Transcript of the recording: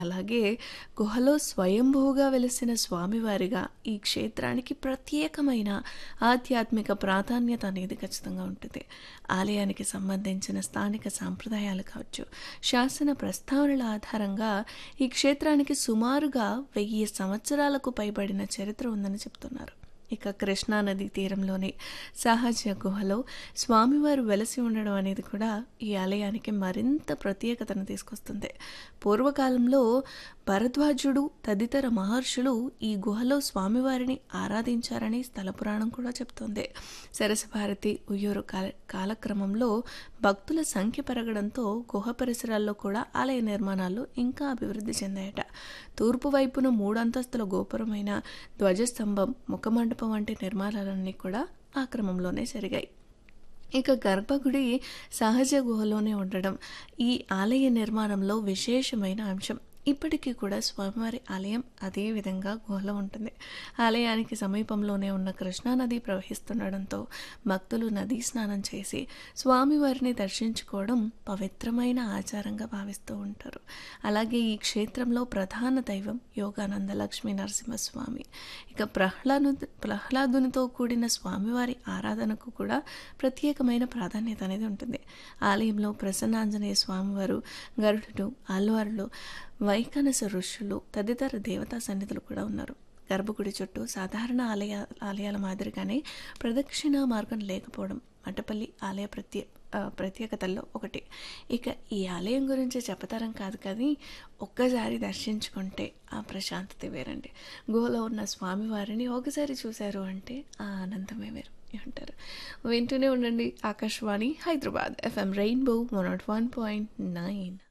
అలాగే గుహలో స్వయంభూగా వెలిసిన స్వామివారిగా ఈ క్షేత్రానికి ప్రత్యేకమైన ఆధ్యాత్మిక ప్రాధాన్యత అనేది ఖచ్చితంగా ఉంటుంది ఆలయానికి సంబంధించిన స్థానిక సాంప్రదాయాలు కావచ్చు శాసన ప్రస్తావనల ఆధారంగా ఈ క్షేత్రానికి సుమారుగా వెయ్యి సంవత్సరాలకు పైబడిన చరిత్ర ఉందని చెప్తున్నారు ఇక కృష్ణానది తీరంలోని సహజ గుహలో స్వామివారు వెలసి ఉండడం అనేది కూడా ఈ ఆలయానికి మరింత ప్రత్యేకతను తీసుకొస్తుంది పూర్వకాలంలో భరద్వాజుడు తదితర మహర్షులు ఈ గుహలో స్వామివారిని ఆరాధించారని స్థల పురాణం కూడా చెప్తోంది సరసభారతి ఉయ్యూరు కాల కాలక్రమంలో భక్తుల సంఖ్య పెరగడంతో గుహ పరిసరాల్లో కూడా ఆలయ నిర్మాణాలు ఇంకా అభివృద్ధి చెందాయట తూర్పు వైపున మూడంతస్తుల గోపురమైన ధ్వజస్తంభం ముఖమండపం వంటి నిర్మాణాలన్నీ కూడా ఆ క్రమంలోనే జరిగాయి ఇక గర్భగుడి సహజ గుహలోనే ఉండడం ఈ ఆలయ నిర్మాణంలో విశేషమైన అంశం ఇప్పటికీ కూడా స్వామివారి ఆలయం అదే విధంగా గుహలో ఉంటుంది ఆలయానికి సమీపంలోనే ఉన్న కృష్ణానది ప్రవహిస్తుండడంతో భక్తులు నదీ స్నానం చేసి స్వామివారిని దర్శించుకోవడం పవిత్రమైన ఆచారంగా భావిస్తూ ఉంటారు అలాగే ఈ క్షేత్రంలో ప్రధాన దైవం యోగానంద లక్ష్మీ నరసింహస్వామి ఇక ప్రహ్లాదు ప్రహ్లాదునితో కూడిన స్వామివారి ఆరాధనకు కూడా ప్రత్యేకమైన ప్రాధాన్యత అనేది ఉంటుంది ఆలయంలో ప్రసన్నాంజనేయ స్వామివారు గరుడుడు ఆల్వారులు వైకనస ఋషులు తదితర దేవతా సన్నిధులు కూడా ఉన్నారు గర్భగుడి చుట్టూ సాధారణ ఆలయ ఆలయాల మాదిరిగానే ప్రదక్షిణ మార్గం లేకపోవడం మటపల్లి ఆలయ ప్రత్యే ప్రత్యేకతల్లో ఒకటి ఇక ఈ ఆలయం గురించి చెప్పతరం కాదు కానీ ఒక్కసారి దర్శించుకుంటే ఆ ప్రశాంతత వేరండి గుహలో ఉన్న స్వామివారిని ఒకసారి చూశారు అంటే ఆ ఆనందమే వేరు అంటారు వింటూనే ఉండండి Akashvani Hyderabad FM rainbow one not one point nine